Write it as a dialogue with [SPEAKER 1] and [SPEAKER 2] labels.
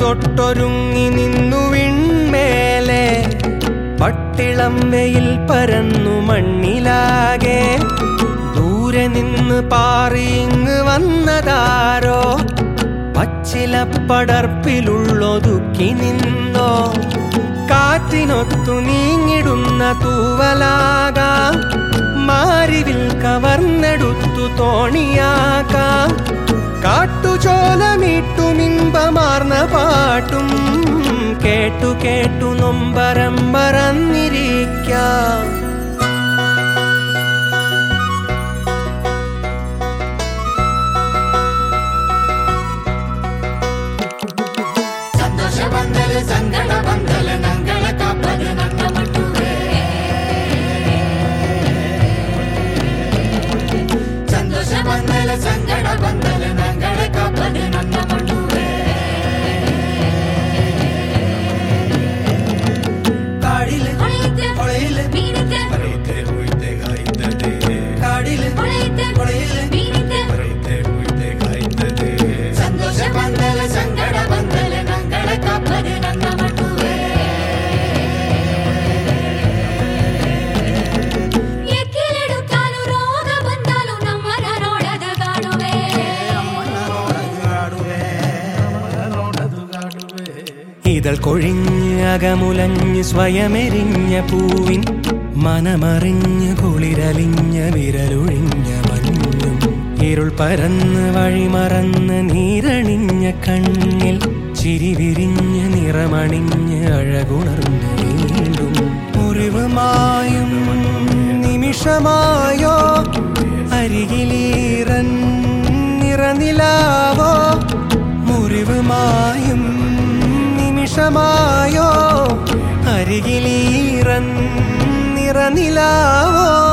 [SPEAKER 1] തൊട്ടൊരുങ്ങി നിന്നു വിൺമേലെ പട്ടിളം വെയിൽ പരന്നു മണ്ണിലാകെ ദൂരെ നിന്ന് പാറിയിങ് വന്നതാരോ പച്ചിലപ്പടർപ്പിലുള്ളൊതുക്കി നിന്നോ കാറ്റിനൊത്തു നീങ്ങിടുന്ന തൂവലാകാം മാരിവിൽ കവർന്നെടുത്തു തോണിയാകാം കാട്ടുചോലമിട്ടുമിമ്പമാർന്ന പാട്ടും കേട്ടു കേട്ടു നൊമ്പരം പറന്നിരിക്കാം
[SPEAKER 2] ಸಂತೋಷ ಬಂದಲೆ ಸಂಗಡ ಬಂದಲೆ ನಂಗಳ ಕಾಪದು ನನ್ನ ಮಟ್ಟುವೆ ಸಂತೋಷ ಬಂದಲೆ ಸಂಗಡ ಬಂದಲೆ ನಂಗಳ ಕಾಪದು ನನ್ನ ಮಟ್ಟುವೆ
[SPEAKER 1] കാടില്
[SPEAKER 3] ಹೊಳೆಯುತ್ತೆ
[SPEAKER 1] ಹೊಳೆയില്
[SPEAKER 3] ಮೀನುತ್ತೆ
[SPEAKER 4] ಬರೈತೆ ಹುಯ್ತೆ ಗಾಯ್ತದೆ
[SPEAKER 1] കാടില്
[SPEAKER 3] ಹೊಳೆಯುತ್ತೆ
[SPEAKER 1] ಹೊಳೆയില്
[SPEAKER 3] ಮೀನುತ್ತೆ
[SPEAKER 4] ಬರೈತೆ ಹುಯ್ತೆ ಗಾಯ್ತದೆ
[SPEAKER 2] ಸಂತೋಷ ಬಂದಲೆ ಸಂಗಡ ಬಂದಲೆ ನಂಗಳ ಕಾಪದು ನನ್ನ ಮಟ್ಟುವೆ
[SPEAKER 3] ಎಕ್ಕಿಲಿಡುತ್ತಾಲು ರೋಗ ಬಂದಾಲು ನಮ್ಮನ ನೋಡದ ಕಾಣುವೆ
[SPEAKER 1] ഇതൾ കൊഴിഞ്ഞ് അകമുലഞ്ഞ് സ്വയമെരിഞ്ഞ പൂവിൻ മനമറിഞ്ഞ് കുളിരലിഞ്ഞ വിരലൊഴിഞ്ഞ മഞ്ഞും ഇരുൾ പരന്ന് വഴിമറന്ന് നീരണിഞ്ഞ കണ്ണിൽ ചിരി വിരിഞ്ഞ് നിറമണിഞ്ഞ് അഴകുണർന്ന് വീണ്ടും മുറിവുമായും നിമിഷമായോ അരികിലീറൻ നിറനിലാവോ മുറിവുമായും നിമിഷമായോ അരികിലീറൻ നിറനിലാവോ